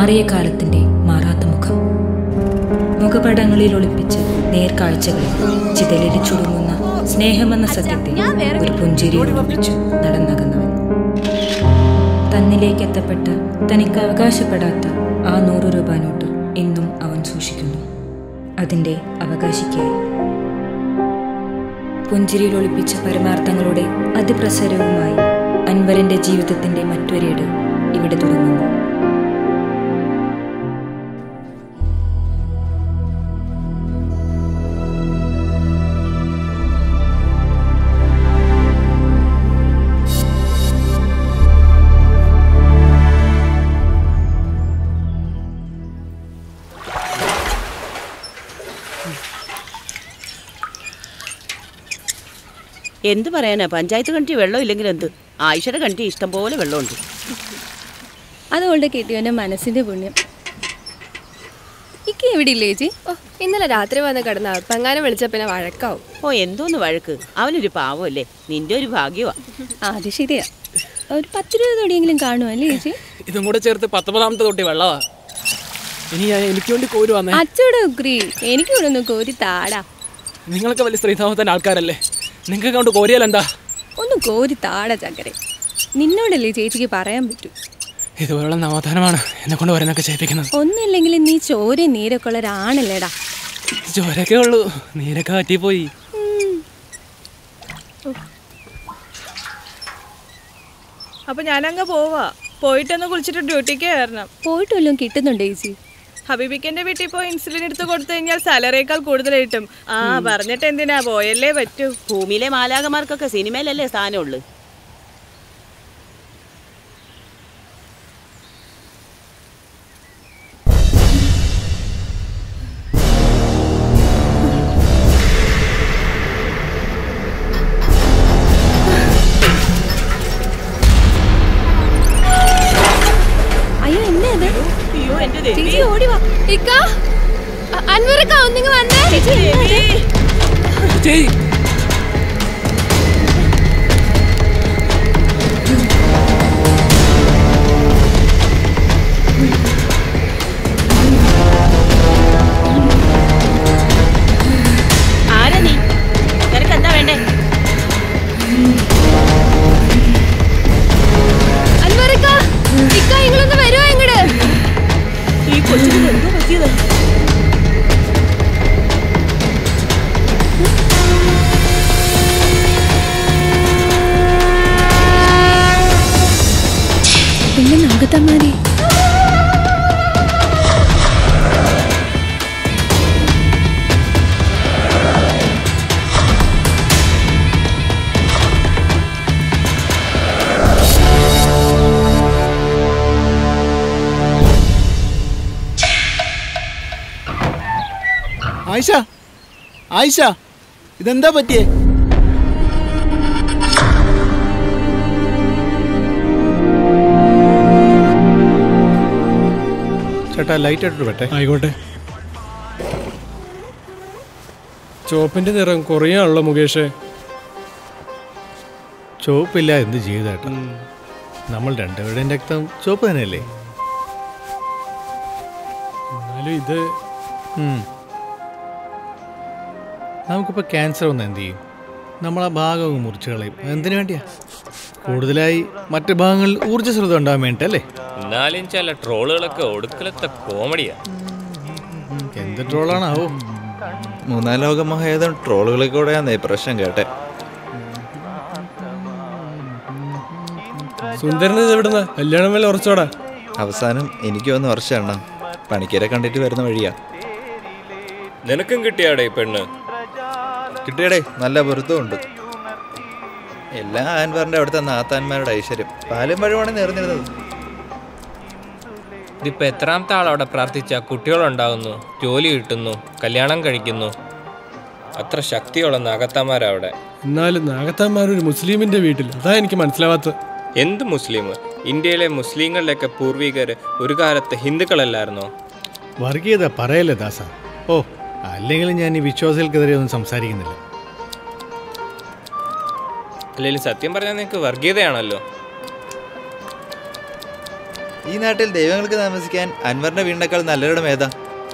മാറിയ കാലത്തിന്റെ മാറാത്ത മുഖം മുഖപടങ്ങളിൽ ഒളിപ്പിച്ച് നേർക്കാഴ്ചകളിൽ ചിതലിടിച്ചുടുങ്ങുന്ന സ്നേഹമെന്ന സത്യത്തെ ഒരു പുഞ്ചിരി ഒളിപ്പിച്ചു നടന്നകന്നവൻ തന്നിലേക്ക് എത്തപ്പെട്ട തനിക്ക് അവകാശപ്പെടാത്ത ആ നൂറ് രൂപ നോട്ട് ഇന്നും അവൻ സൂക്ഷിക്കുന്നു അതിൻ്റെ അവകാശിക്കായി പുഞ്ചിരിയിൽ ഒളിപ്പിച്ച പരമാർത്ഥങ്ങളുടെ അതിപ്രസരവുമായി അൻവറിന്റെ ജീവിതത്തിന്റെ മറ്റൊരേട് ഇവിടെ തുടങ്ങുന്നു എന്ത് പറയാനാ പഞ്ചായത്ത് കിണറ്റി വെള്ളം ഇല്ലെങ്കിൽ എന്ത് ആയിഷയുടെ കിണറ്റി ഇഷ്ടംപോലെ വെള്ളമുണ്ട് അതുകൊണ്ട് കിട്ടിയവൻ്റെ മനസ്സിൻ്റെ പുണ്യം ഇക്ക് എവിടെ ഇല്ലേ ചേച്ചി ഓ ഇന്നലെ രാത്രി വന്ന് കിടന്ന പെങ്ങാനം വിളിച്ച പിന്നെ വഴക്കാവും ഓ എന്തോന്ന് വഴക്ക് അവനൊരു പാവമല്ലേ നിന്റെ ഒരു ഭാഗ്യമാ ആ അത് ശരിയാ ഒരു പത്ത് രൂപ തൊടിയെങ്കിലും കാണുമല്ലേ ചേച്ചി ഇതും കൂടെ ചേർത്ത് പത്തൊമ്പതാമത്തെ തൊട്ടി വെള്ളമാ ഇനി ഞാൻ എനിക്ക് വേണ്ടി കോരു വന്നേ അച്ചോടെ ഉഗ്രി എനിക്ക് ഇവിടെ ഒന്ന് കോരി താടാ നിങ്ങളൊക്കെ വലിയ സ്ത്രീധമത്തിന്റെ ആൾക്കാരല്ലേ നിങ്ങൾക്ക് കൊണ്ട് കോരിയാൽ എന്താ ഒന്ന് കോരി താടാ ചക്കരെ നിന്നോടല്ലേ ചേച്ചിക്ക് പറയാൻ പറ്റൂ ഇതുപോലുള്ള നവോത്ഥാനമാണ് എന്നെ കൊണ്ട് വരുന്നൊക്കെ ചെയ്യിപ്പിക്കുന്നത് ഒന്നില്ലെങ്കിൽ നീ ചോരയും നീരൊക്കെ ഉള്ള ഒരാണല്ലേടാ ചോരൊക്കെ ഉള്ളൂ നീരൊക്കെ പറ്റിപ്പോയി അപ്പൊ ഞാനങ്ങ് പോവാ പോയിട്ടൊന്ന് കുളിച്ചിട്ട് ഡ്യൂട്ടിക്ക് കയറണം പോയിട്ട് വല്ലതും കിട്ടുന്നുണ്ടോ ചേച്ചി ഹബീബിക്കന്റെ വീട്ടിൽ പോയി ഇൻസുലിൻ എടുത്ത് കൊടുത്തു കഴിഞ്ഞാൽ സാലറിയേക്കാൾ കൂടുതൽ കിട്ടും ആ പറഞ്ഞിട്ട് എന്തിനാ പോയല്ലേ പറ്റൂ ഭൂമിയിലെ മാലാകമാർക്കൊക്കെ സിനിമയിലല്ലേ സ്ഥാനമുള്ളു അയ്യോ എന്നാ ഇത് അയ്യോ എന്റെ ദേവി. ചേച്ചി ഓടി വാ ഇക്ക അ- അൻവറിക്ക ഒന്നിങ്ങ് വന്നേ ചേച്ചി എന്നാ ഇത്? ചെയ് ആരാ നീ നിനക്ക് എന്താ വേണ്ടേ അൻവറിക്ക ഇക്ക നിങ്ങളൊന്ന് വരുവോ ഇങ്ങട് ഈ കൊച്ചിന് എന്തോ പറ്റിയത് പിന്നെ നാഗത്തമ്മാരി ആയിഷ ആയിഷ ഇതെന്താ പറ്റിയേ ചേട്ടാ ലൈറ്റ് ഇട്ടിട്ട് പറ്റേ ആയിക്കോട്ടെ ചോപ്പിന്റെ നിറം കുറയാണല്ലോ മുകേഷേ ചുവപ്പില്ല എന്ത് ചെയ്തു ചേട്ടാ നമ്മൾ രണ്ടുപേരുടെയും രക്തം ചുവപ്പ് തന്നെയല്ലേ എന്നാലും ഇത് ഉം. നമുക്കിപ്പോൾ ക്യാൻസർ വന്ന് എന്ത് ചെയ്യും നമ്മൾ ആ ഭാഗം മുറിച്ച് കളയും എന്തിനു വേണ്ടിയാ കൂടുതലായി മറ്റു ഭാഗങ്ങളിൽ ഊർജ്ജസ്വലത ഉണ്ടാകാൻ വേണ്ടിട്ടല്ലേ എന്നാലും ചില ട്രോളുകളൊക്കെ ഒടുക്കലത്തെ കോമഡിയാ എന്ത് ട്രോളാണാവോ മൂന്നാം ലോകമഹായുധം ട്രോളുകളിൽ കൂടെയാന്നേ പ്രശ്നം കേട്ടെ സുന്ദരന് എവിടുന്ന കല്യാണം വല്ല ഉറച്ചോടാ അവസാനം എനിക്ക് ഒന്ന് വർഷം എണ്ണം പണിക്കരെ കണ്ടിട്ട് വരുന്ന വഴിയാ നിനക്കും കിട്ടിയാടേ ഈ പെണ്ണ് കിട്ടിയടേ നല്ല പൊരുത്തമുണ്ട് എല്ലാ ആൻവാറിന്റെ അവിടുത്തെ നാത്താന്മാരുടെ ഐശ്വര്യം പാലും പഴമാണ് നേർന്നിരുന്നത് ഇതിപ്പോ എത്രാമത്തെ ആളവിടെ പ്രാർത്ഥിച്ച കുട്ടികളുണ്ടാകുന്നു ജോലി കിട്ടുന്നു കല്യാണം കഴിക്കുന്നു അത്ര ശക്തിയുള്ള നാഗത്താമാരാ അവിടെ എന്നാലും നാഗത്താന്മാരൊരു മുസ്ലിമിന്റെ വീട്ടിൽ അതാ എനിക്ക് മനസ്സിലാവാത്ത എന്ത് മുസ്ലിം ഇന്ത്യയിലെ മുസ്ലിങ്ങളുടെയൊക്കെ പൂർവികര് ഒരു കാലത്ത് ഹിന്ദുക്കളല്ലായിരുന്നോ വർഗീയത പറയല്ലേ ദാസ ഓ അല്ലെങ്കിൽ ഞാൻ ഈ വിശ്വാസികൾക്കെതിരെ ഒന്നും സംസാരിക്കുന്നില്ല അല്ലെങ്കിൽ സത്യം പറഞ്ഞാൽ നിനക്ക് വർഗീയതയാണല്ലോ ഈ നാട്ടിൽ ദൈവങ്ങൾക്ക് താമസിക്കാൻ അൻവറിന്റെ വീടിനേക്കാൾ നല്ലൊരിടം ഏതാ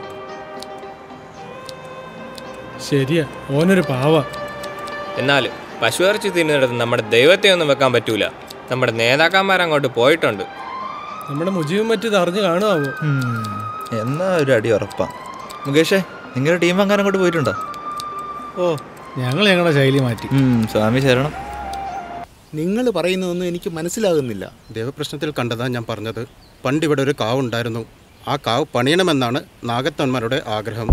ശരിയാ ഓനൊരു പാവ എന്നാലും പശുവിറച്ചി തിന്നിടത്ത് നമ്മുടെ ദൈവത്തെ ഒന്നും വെക്കാൻ പറ്റൂല നമ്മുടെ നേതാക്കന്മാർ അങ്ങോട്ട് പോയിട്ടുണ്ട് നമ്മുടെ മുജീബും മറ്റു അറിഞ്ഞു കാണുമാവോ ഉം, എന്നാ ഒരു അടി ഉറപ്പാ മുകേഷേ നിങ്ങളുടെ ടീം അങ്ങനെ അങ്ങോട്ട് പോയിട്ടുണ്ടോ ഓ ഞങ്ങൾ ഞങ്ങളുടെ ശൈലി മാറ്റി ഉം, സ്വാമി ശരണം നിങ്ങൾ പറയുന്നതൊന്നും എനിക്ക് മനസ്സിലാകുന്നില്ല ദേവപ്രശ്നത്തിൽ കണ്ടതാ ഞാൻ പറഞ്ഞത് പണ്ട് ഇവിടെ ഒരു കാവ് ഉണ്ടായിരുന്നു ആ കാവ് പണിയണമെന്നാണ് നാഗത്തന്മാരുടെ ആഗ്രഹം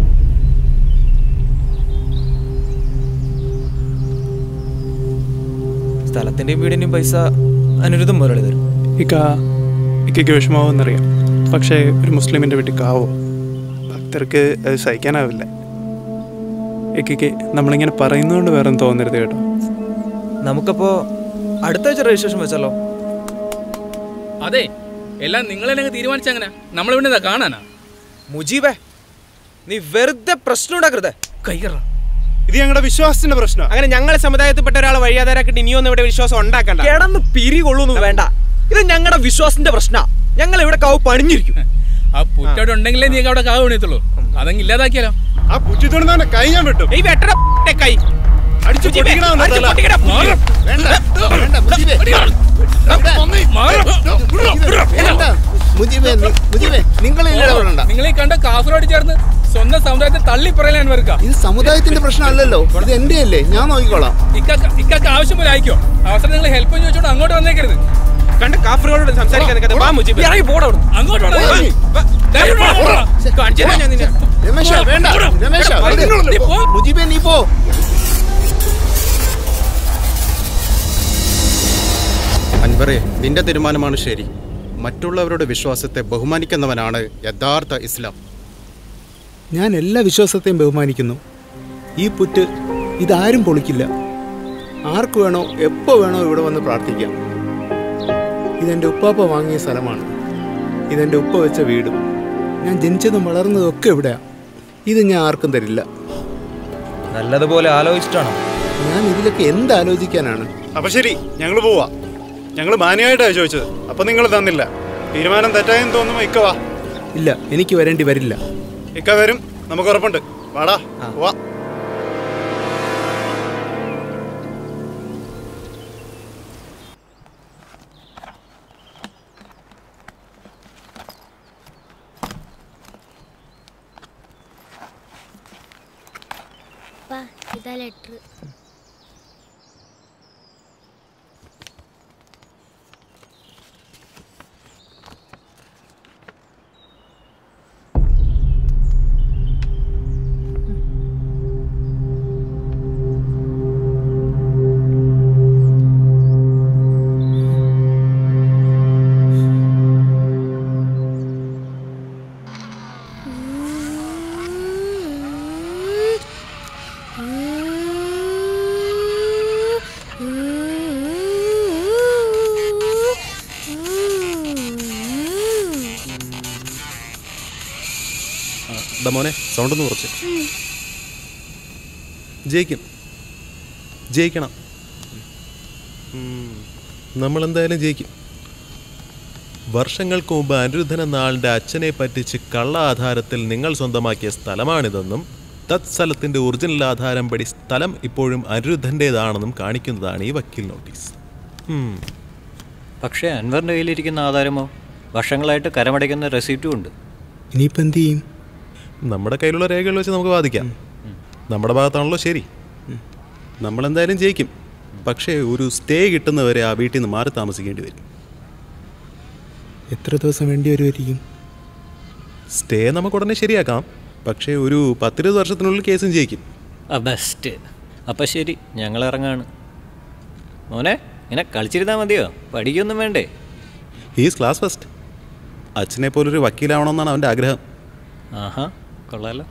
സ്ഥലത്തിന്റെയും വീടിന്റെയും പൈസ അനിരുദ്ധം മുരളി തരും ഇക്ക ഇക്കയ്ക്ക് വിഷമാവെന്നറിയാം പക്ഷേ ഒരു മുസ്ലിമിൻ്റെ വീട്ടിൽ കാവോ ഭക്തർക്ക് അത് സഹിക്കാനാവില്ല ഇക്കയ്ക്ക് നമ്മളിങ്ങനെ പറയുന്നതുകൊണ്ട് വേറെ ഒന്നും തോന്നരുത് കേട്ടോ നമുക്കപ്പോ അടുത്ത ആഴ്ച രജിസ്ട്രേഷൻ വെച്ചല്ലോ അതെ എല്ലാം നിങ്ങൾ തന്നെ തീരുമാനിച്ച അങ്ങനെ നമ്മൾ ഇവിടെ കാണാനാ മുജീബേ നീ വെറുതെ പ്രശ്നം ഉണ്ടാക്കരുത് കൈകറ ഇത് ഞങ്ങളുടെ വിശ്വാസത്തിന്റെ പ്രശ്നം അങ്ങനെ ഞങ്ങളെ സമുദായത്തിൽപ്പെട്ട ഒരാളെ വഴിയാതാരാക്കിട്ട് ഇനിയൊന്നും ഇവിടെ വിശ്വാസം ഉണ്ടാക്കണ്ട കിടന്ന് പിരി കൊള്ളൂന്ന് വേണ്ട ഇത് ഞങ്ങളുടെ വിശ്വാസത്തിന്റെ പ്രശ്ന ഞങ്ങൾ ഇവിടെ കാവ് പണിഞ്ഞിരിക്കും ആ പുറ്റോടെ ഉണ്ടെങ്കിലേ നീ അവിടെ കാവ് പണിയത്തുള്ളൂ അതങ്ങ് ഇല്ലാതാക്കിയാലോ ആ പുറ്റിത്തോണ്ട് കൈ ഞാൻ വിട്ടു ഈ വെട്ടട കൈ അടിച്ചു പൊട്ടിക്കണ അടിച്ച് പൊട്ടിക്കടാ, പുല്ല്. വേണ്ട വേണ്ട മുജീബേ മുജീബേ നി- മുജീബേ നിങ്ങൾ ഇടപെടണ്ട നിങ്ങൾ ഈ കണ്ട കാസർഗോഡ് ചേർന്ന് സ്വന്തം സമുദായത്തെ തള്ളി പറയാൻ വർക്കാം ഇത് സമുദായത്തിന്റെ പ്രശ്നമല്ലല്ലോ ഇത് എന്റെ അല്ലേ ഞാൻ നോക്കിക്കോളാം ഇക്കാക്ക് ആവശ്യം പോലെ അയക്കോ അവസരം നിങ്ങൾ ഹെൽപ്പ് ചോദിച്ചോണ്ട് അങ്ങോട്ട് വന്നേക്കരുത് കണ്ട കാഫറുകളോട് സംസാരിക്കാൻ നിൽക്കാതെ വാ മുജീബ് ഇറങ്ങി പോടാ അവിടുന്ന്. അങ്ങോട്ട് വാ. ഓയ്. ധൈര്യം വേണം, പോടാ. കാണിച്ചു തരാം ഞാൻ നിന്നെ രമേശ വേണ്ട രമേശ നീ പോ. മുജീബേ നീ പോ അൻവറേ നിന്റെ തീരുമാനമാണ് ശരി മറ്റുള്ളവരുടെ വിശ്വാസത്തെ ബഹുമാനിക്കുന്നവനാണ് യഥാർത്ഥ ഇസ്ലാം ഞാൻ എല്ലാ വിശ്വാസത്തെയും ബഹുമാനിക്കുന്നു ഈ പുറ്റ് ഇതാരും പൊളിക്കില്ല ആർക്ക് വേണോ എപ്പോൾ വേണോ ഇവിടെ വന്ന് പ്രാർത്ഥിക്കാം ഇതെൻ്റെ ഉപ്പാപ്പ വാങ്ങിയ സ്ഥലമാണ് ഇതെൻ്റെ ഉപ്പ വെച്ച വീടും ഞാൻ ജനിച്ചതും വളർന്നതും ഒക്കെ ഇവിടെയാണ് ഇത് ഞാൻ ആർക്കും തരില്ല നല്ലതുപോലെ ആലോചിച്ചിട്ടാണോ ഞാൻ ഇതിലൊക്കെ എന്ത് ആലോചിക്കാനാണ് അപ്പൊ ശരി ഞങ്ങൾ പോവാ ഞങ്ങൾ മാന്യമായിട്ടാണ് ചോദിച്ചത് അപ്പൊ നിങ്ങൾ തന്നില്ല തീരുമാനം തെറ്റായെന്ന് തോന്നുമ്പോ ഇക്ക വാ ഇല്ല എനിക്ക് വരേണ്ടി വരില്ല ഇക്ക വരും നമുക്ക് ഉറപ്പുണ്ട് വാടാ വാ ഇതാ ലെറ്റർ ദാ മോനെ സൗണ്ട് ഒന്ന് കുറച്ച് ജയിക്കും ജയിക്കണം നമ്മൾ എന്തായാലും ജയിക്കും വർഷങ്ങൾക്ക് മുമ്പ് അനിരുദ്ധൻ എന്ന ആളുടെ അച്ഛനെ പറ്റിച്ച് കള്ള ആധാരത്തിൽ നിങ്ങൾ സ്വന്തമാക്കിയ സ്ഥലമാണിതെന്നും തത്സ്ഥലത്തിന്റെ ഒറിജിനൽ ആധാരം പടി സ്ഥലം ഇപ്പോഴും അനിരുദ്ധൻ്റെതാണെന്നും കാണിക്കുന്നതാണ് ഈ വക്കീൽ നോട്ടീസ് ഉം. പക്ഷേ അൻവറിൻ്റെ കയ്യിലിരിക്കുന്ന ആധാരമോ വർഷങ്ങളായിട്ട് കരമടയ്ക്കുന്ന റെസീപ്റ്റും ഉണ്ട് ഇനിയിപ്പോൾ എന്ത് ചെയ്യും നമ്മുടെ കയ്യിലുള്ള രേഖകൾ വെച്ച് നമുക്ക് വാദിക്കാം നമ്മുടെ ഭാഗത്താണല്ലോ ശരി നമ്മളെന്തായാലും ജയിക്കും പക്ഷേ ഒരു സ്റ്റേ കിട്ടുന്നവരെ ആ വീട്ടിൽ നിന്ന് മാറി താമസിക്കേണ്ടി വരും എത്ര ദിവസം വേണ്ടി വരുമായിരിക്കും സ്റ്റേ നമുക്ക് ഉടനെ ശരിയാക്കാം പക്ഷേ ഒരു പത്തിരുപത് വർഷത്തിനുള്ളിൽ കേസും ജയിക്കും ആ ബെസ്റ്റ് അപ്പം ശരി ഞങ്ങൾ ഇറങ്ങാണ് മോനെ ഇങ്ങനെ കളിച്ചിരുന്നാൽ മതിയോ പഠിക്കൊന്നും വേണ്ടേ ഹീസ് ക്ലാസ് ഫസ്റ്റ് അച്ഛനെ പോലൊരു വക്കീലാവണമെന്നാണ് അവൻ്റെ ആഗ്രഹം ആഹാ കൊള്ളാലോ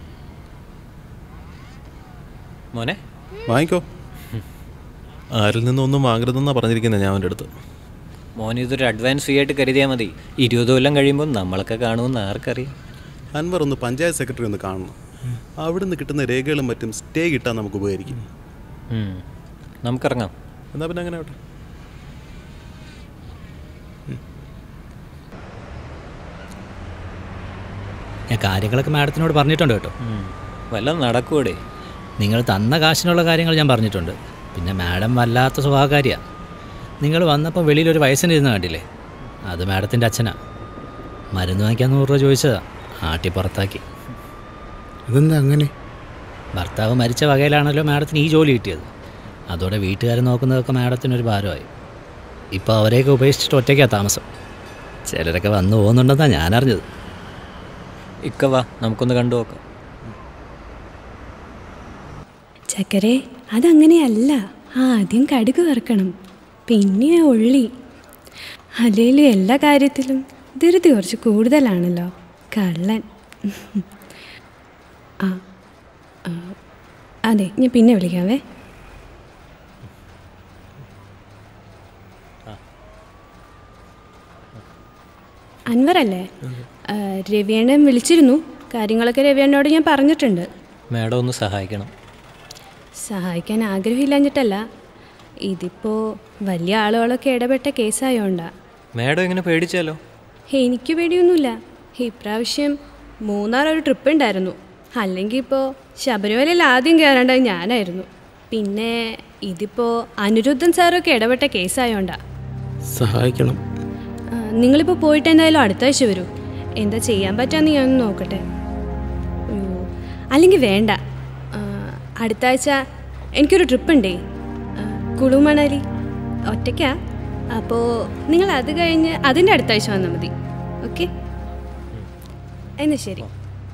മോനെ വാങ്ങിക്കോ ആരിൽ നിന്നൊന്നും വാങ്ങരുതെന്നാണ് പറഞ്ഞിരിക്കുന്നത് ഞാൻ അവൻ്റെ അടുത്ത് മോൻ ഇതൊരു അഡ്വാൻസ് ഫീ ആയിട്ട് കരുതിയാൽ മതി ഇരുപത് കൊല്ലം കഴിയുമ്പോൾ നമ്മളൊക്കെ കാണുമെന്ന് ആർക്കറിയാം അൻവർ ഒന്ന് പഞ്ചായത്ത് സെക്രട്ടറി ഒന്ന് കാണണം അവിടുന്ന് കിട്ടുന്ന രേഖകളും മറ്റും സ്റ്റേ കിട്ടാൻ നമുക്ക് ഉപകരിക്കും ഉം. നമുക്കിറങ്ങാം എന്നാ പിന്നെ അങ്ങനെ ആവട്ടെ ഞാൻ കാര്യങ്ങളൊക്കെ മാഡത്തിനോട് പറഞ്ഞിട്ടുണ്ട് കേട്ടോ വല്ലതും നടക്കൂടെ നിങ്ങൾ തന്ന കാശിനുള്ള കാര്യങ്ങൾ ഞാൻ പറഞ്ഞിട്ടുണ്ട് പിന്നെ മാഡം വല്ലാത്ത സ്വഭാവകാരിയാണ് നിങ്ങൾ വന്നപ്പോൾ വെളിയിലൊരു വയസ്സിനിരുന്ന് കണ്ടില്ലേ അത് മാഡത്തിൻ്റെ അച്ഛനാ മരുന്ന് വാങ്ങിക്കാൻ നൂറ് രൂപ ചോദിച്ചതാ ആട്ടി പുറത്താക്കി അതെന്താ അങ്ങനെ ഭർത്താവ് മരിച്ച വകയിലാണല്ലോ മാഡത്തിന് ഈ ജോലി കിട്ടിയത് അതോടെ വീട്ടുകാർ നോക്കുന്നതൊക്കെ മാഡത്തിനൊരു ഭാരമായി ഇപ്പോൾ അവരെയൊക്കെ ഉപേക്ഷിച്ചിട്ട് ഒറ്റയ്ക്കാണ് താമസം ചിലരൊക്കെ വന്നു പോകുന്നുണ്ടെന്നാണ് ഞാൻ അറിഞ്ഞത് ഇക്ക വാ നമുക്കൊന്ന് കണ്ടു നോക്കാം ചക്കരെ അതങ്ങനെയല്ല ആദ്യം കടുക് വറുക്കണം പിന്നെ ഉള്ളി അല്ലേലും എല്ലാ കാര്യത്തിലും ധൃതി കുറച്ച് കൂടുതലാണല്ലോ കള്ളൻ ആ ആ, അതെ ഞാൻ പിന്നെ വിളിക്കാവേ അൻവറല്ലേ ആ, രവിയണ്ണൻ വിളിച്ചിരുന്നു കാര്യങ്ങളൊക്കെ രവിയണ്ണോട് ഞാൻ പറഞ്ഞിട്ടുണ്ട് മാഡം ഒന്ന് സഹായിക്കണം സഹായിക്കാൻ ആഗ്രഹമില്ലാഞ്ഞിട്ടല്ല ഇതിപ്പോൾ വലിയ ആളുകളൊക്കെ ഇടപെട്ട കേസായോണ്ടാ മാഡം ഇങ്ങനെ പേടിച്ചാലോ എനിക്ക് പേടിയൊന്നുമില്ല ഇപ്രാവശ്യം മൂന്നാർ ഒരു ട്രിപ്പ് ഉണ്ടായിരുന്നു അല്ലെങ്കിൽ ഇപ്പോൾ ശബരിമലയിൽ ആദ്യം കയറേണ്ടത് ഞാനായിരുന്നു പിന്നെ ഇതിപ്പോൾ അനിരുദ്ധൻ സാറൊക്കെ ഇടപെട്ട കേസായോണ്ടാ സഹായിക്കണം ആ, നിങ്ങളിപ്പോൾ പോയിട്ട് എന്തായാലും അടുത്ത ആഴ്ച വരൂ എന്താ ചെയ്യാൻ പറ്റാന്ന് ഞാനൊന്ന് നോക്കട്ടെ അയ്യോ അല്ലെങ്കിൽ വേണ്ട ആ, അടുത്ത ആഴ്ച എനിക്കൊരു ട്രിപ്പ് ഉണ്ടേ ആ, കുളു മണാലി ഒറ്റയ്ക്കാ അപ്പോൾ നിങ്ങൾ അത് കഴിഞ്ഞ് അതിൻ്റെ അടുത്ത ആഴ്ച വന്നാൽ മതി ഓക്കെ എന്നാൽ ശരി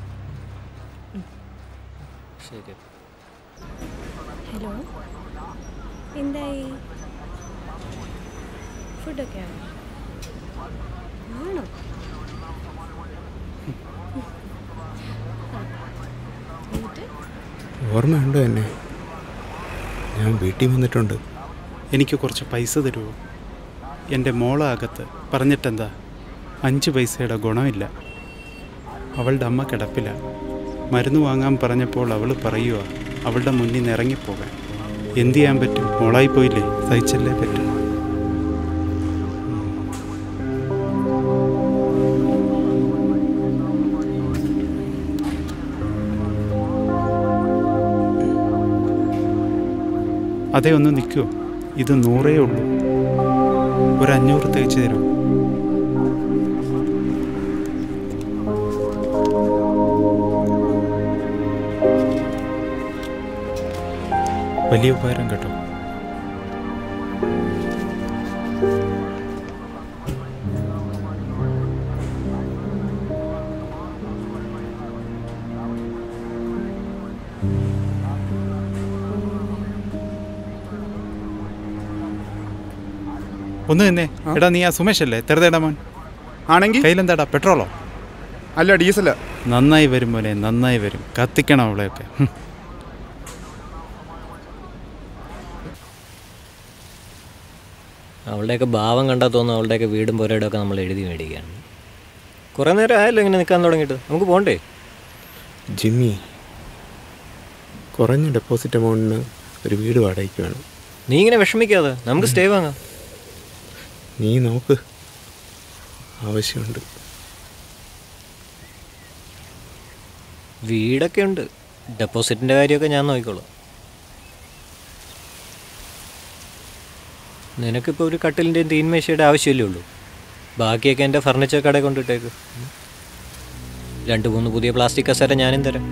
ശരി ഹലോ എന്തായി ഫുഡൊക്കെ ആണോ ആണോ എന്നിട്ട് ഓർമ്മയുണ്ടോ എന്നെ ഞാൻ വീട്ടിൽ വന്നിട്ടുണ്ട് എനിക്ക് കുറച്ച് പൈസ തരുമോ എൻ്റെ മോള അകത്ത് പറഞ്ഞിട്ടെന്താ അഞ്ച് പൈസയുടെ ഗുണമില്ല അവളുടെ അമ്മ കിടപ്പില്ല മരുന്ന് വാങ്ങാൻ പറഞ്ഞപ്പോൾ അവൾ പറയുക അവളുടെ മുന്നിൽ നിന്ന് ഇറങ്ങിപ്പോകാൻ എന്ത് ചെയ്യാൻ പറ്റും മോളായി പോയില്ലേ സഹിച്ചല്ലേ പറ്റും അതേ ഒന്ന് നിൽക്കുമോ ഇത് നൂറേ ഉള്ളൂ ഒരു അഞ്ഞൂറ് തികച്ചു തരുമോ വലിയ ഉപകാരം കേട്ടോ ഒന്ന് തന്നെ എടാ നീ ആ സുമേഷ് അല്ലേ തെറുതേടാ മോൻ ആണെങ്കിൽ കയ്യിലെന്താടാ പെട്രോളോ അല്ല ഡീസല നന്നായി വരും മോനെ നന്നായി വരും കത്തിക്കണം അവളെയൊക്കെ ഹും. അവളുടെയൊക്കെ ഭാവം കണ്ടാൽ തോന്നുന്നു അവളുടെയൊക്കെ വീടും പുരയിടമൊക്കെ നമ്മൾ എഴുതി മേടിക്കുകയാണ് കുറേ നേരം ആയല്ലോ ഇങ്ങനെ നിൽക്കാൻ തുടങ്ങിയിട്ട് നമുക്ക് പോകണ്ടേ ജിമ്മി കുറഞ്ഞ ഡെപ്പോസിറ്റ് എമൗണ്ടിന് ഒരു വീട് വാടകയ്ക്ക് വേണം നീ ഇങ്ങനെ വിഷമിക്കാതെ നമുക്ക് സ്റ്റേ വാങ്ങാം നീ നോക്ക് ആവശ്യമുണ്ട് വീടൊക്കെ ഉണ്ട് ഡെപ്പോസിറ്റിൻ്റെ കാര്യമൊക്കെ ഞാൻ നോക്കിക്കോളാം നിനക്കിപ്പോൾ ഒരു കട്ടിലിൻ്റെയും തീന്മേശയുടെ ആവശ്യമല്ലേ ഉള്ളൂ ബാക്കിയൊക്കെ എൻ്റെ ഫർണിച്ചർ കടയിൽ കൊണ്ടിട്ടേക്ക് രണ്ട് മൂന്ന് പുതിയ പ്ലാസ്റ്റിക് കസേര ഞാനും തരാം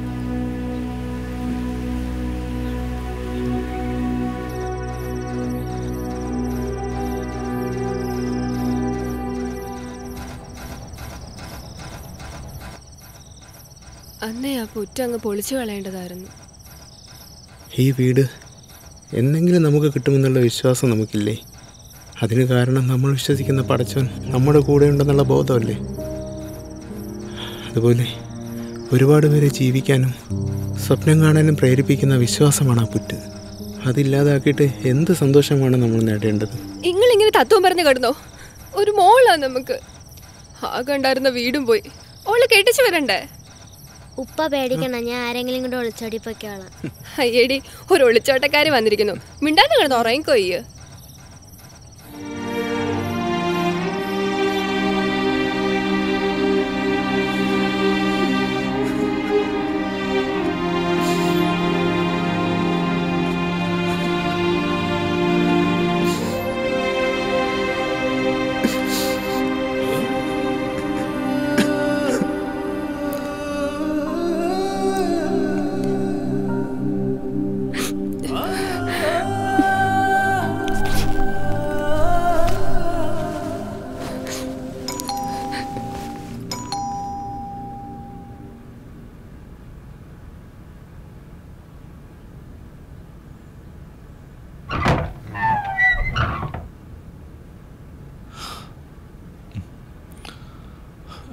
അന്നേ ആ പുറ്റ അങ്ങ് പൊളിച്ചു കളയേണ്ടതായിരുന്നു ഈ വീട് എന്തെങ്കിലും നമുക്ക് കിട്ടുമെന്നുള്ള വിശ്വാസം നമുക്കില്ലേ അതിന് കാരണം നമ്മൾ വിശ്വസിക്കുന്ന പടച്ചവൻ നമ്മുടെ കൂടെ ഉണ്ടെന്നുള്ള ബോധമല്ലേ അതുപോലെ ഒരുപാട് പേരെ ജീവിക്കാനും സ്വപ്നം കാണാനും പ്രേരിപ്പിക്കുന്ന വിശ്വാസമാണ് ആ പുറ്റ് അതില്ലാതാക്കിയിട്ട് എന്ത് സന്തോഷമാണ് നമ്മൾ നേടേണ്ടത് നിങ്ങൾ ഇങ്ങനെ തത്വം പറഞ്ഞു കിടന്നോ ഒരു മോളാ നമുക്ക് ആകെ ഉണ്ടായിരുന്ന വീടും പോയി ഓള് കെട്ടിച്ചു വരണ്ടേ ഉപ്പ പേടിക്കണം ഞാൻ ആരെങ്കിലും കൂടെ ഒളിച്ചോടി പൊയ്ക്കോളാം അയ്യടി ഒരു ഒളിച്ചോട്ടക്കാരി വന്നിരിക്കുന്നു മിണ്ടാതെ കിടന്ന് ഉറങ്ങിക്കോയ്യ്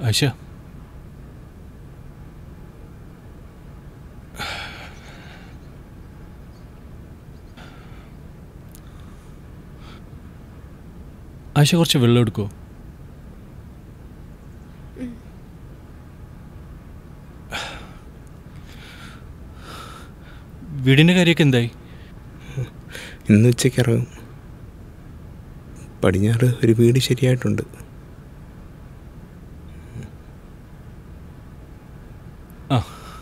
ആയിഷ ആയിഷ കുറച്ച് വെള്ളം എടുക്കുമോ വീടിൻ്റെ കാര്യമൊക്കെ എന്തായി ഇന്ന് ഉച്ചയ്ക്ക് ഇറങ്ങും പടിഞ്ഞാറ് ഒരു വീട് ശരിയായിട്ടുണ്ട് ആ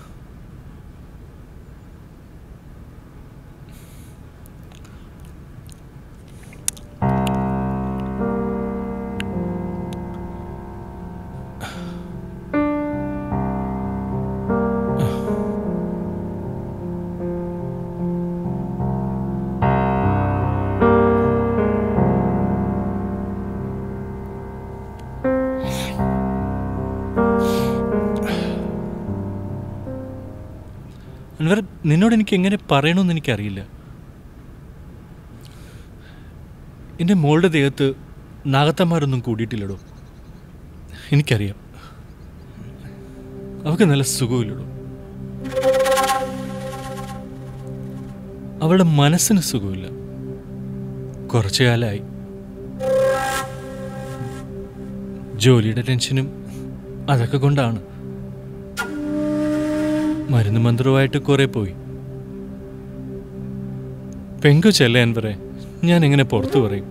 അൻവർ നിന്നോട് എനിക്ക് എങ്ങനെ പറയണമെന്ന് എനിക്കറിയില്ല എൻ്റെ മോളുടെ ദേഹത്ത് നാഗത്തന്മാരൊന്നും കൂടിയിട്ടില്ലടോ എനിക്കറിയാം അവൾക്ക് നല്ല സുഖമില്ലടോ അവളുടെ മനസ്സിന് സുഖമില്ല കുറച്ചു കാലമായി ജോലിയുടെ ടെൻഷനും അതൊക്കെ കൊണ്ടാണ് മരുന്ന് മന്ത്രവുമായിട്ട് കുറെ പോയി പെങ്കു ചെല്ലാൻ പറ ഞാൻ എങ്ങനെ പുറത്തു പറയും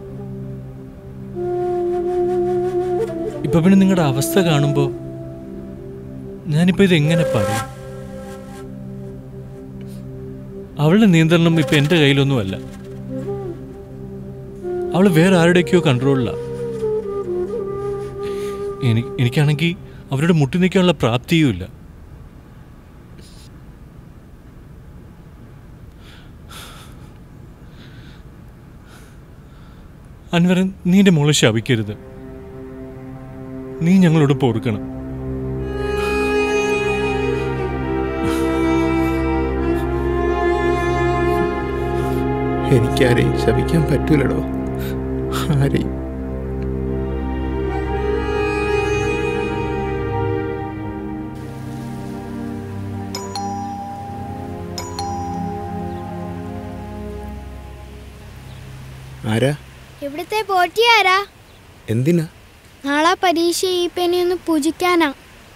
ഇപ്പൊ പിന്നെ നിങ്ങളുടെ അവസ്ഥ കാണുമ്പോ ഞാനിപ്പോ ഇത് എങ്ങനെ പറയും അവളുടെ നിയന്ത്രണം ഇപ്പൊ എന്റെ കയ്യിലൊന്നുമല്ല അവള് വേറെ ആരുടെയൊക്കെയോ കൺട്രോളിലാ എനി- എനിക്കാണെങ്കിൽ അവരുടെ മുട്ടി നിൽക്കാനുള്ള പ്രാപ്തിയുമില്ല അൻവരൻ നീ എൻ്റെ മോളെ ശപിക്കരുത് നീ ഞങ്ങളോട് പൊറുക്കണം എനിക്കാരെയും ശപിക്കാൻ പറ്റൂലടോ ആരെയും ആരാ ഇവിടുത്തെ പോറ്റിയാരാ എന്തിനാ നാളെ പരീക്ഷ ഈ പെനി ഒന്ന് പൂജിക്കാനാ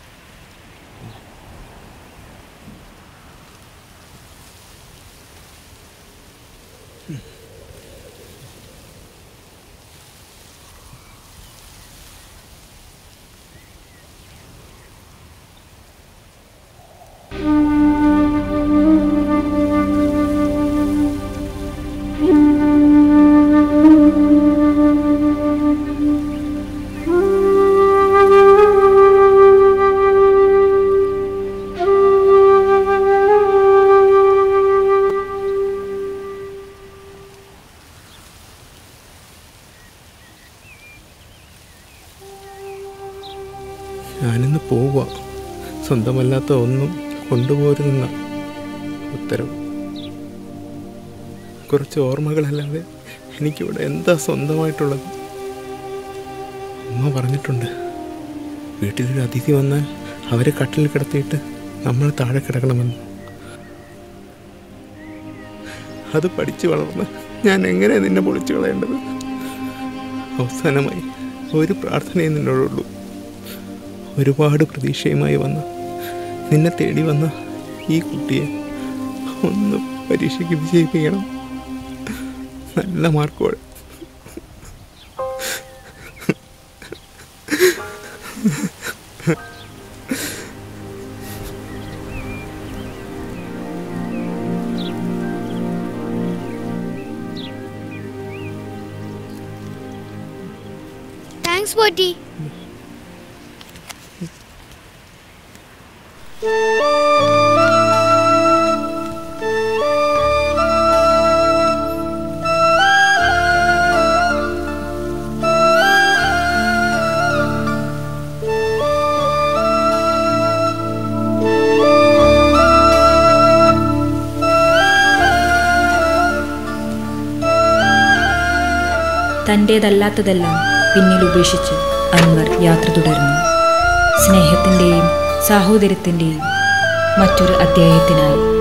ഞാനിന്ന് പോവുക സ്വന്തമല്ലാത്ത ഒന്നും കൊണ്ടുപോരുന്ന ഉത്തരവ് കുറച്ച് ഓർമ്മകളല്ലാതെ എനിക്കിവിടെ എന്താ സ്വന്തമായിട്ടുള്ളത് അമ്മ പറഞ്ഞിട്ടുണ്ട് വീട്ടിലൊരു അതിഥി വന്നാൽ അവരെ കട്ടിൽ കിടത്തിയിട്ട് നമ്മൾ താഴെ കിടക്കണമെന്ന് അത് പഠിച്ചു വളർന്ന് ഞാൻ എങ്ങനെ നിന്നെ പൊളിച്ചു കളയേണ്ടത് അവസാനമായി ഒരു പ്രാർത്ഥനയെ നിന്നോടുള്ളൂ ഒരുപാട് പ്രതീക്ഷയുമായി വന്ന നിന്നെ തേടി വന്ന ഈ കുട്ടിയെ ഒന്ന് പരീക്ഷയ്ക്ക് വിജയിപ്പിക്കണം നല്ല മാർക്കോടെ താങ്ക്സ് പോറ്റി തൻ്റേതല്ലാത്തതെല്ലാം പിന്നിൽ ഉപേക്ഷിച്ച് അൻവർ യാത്ര തുടർന്നു സ്നേഹത്തിൻ്റെയും സാഹോദര്യത്തിൻ്റെയും മറ്റൊരു അധ്യായത്തിനായി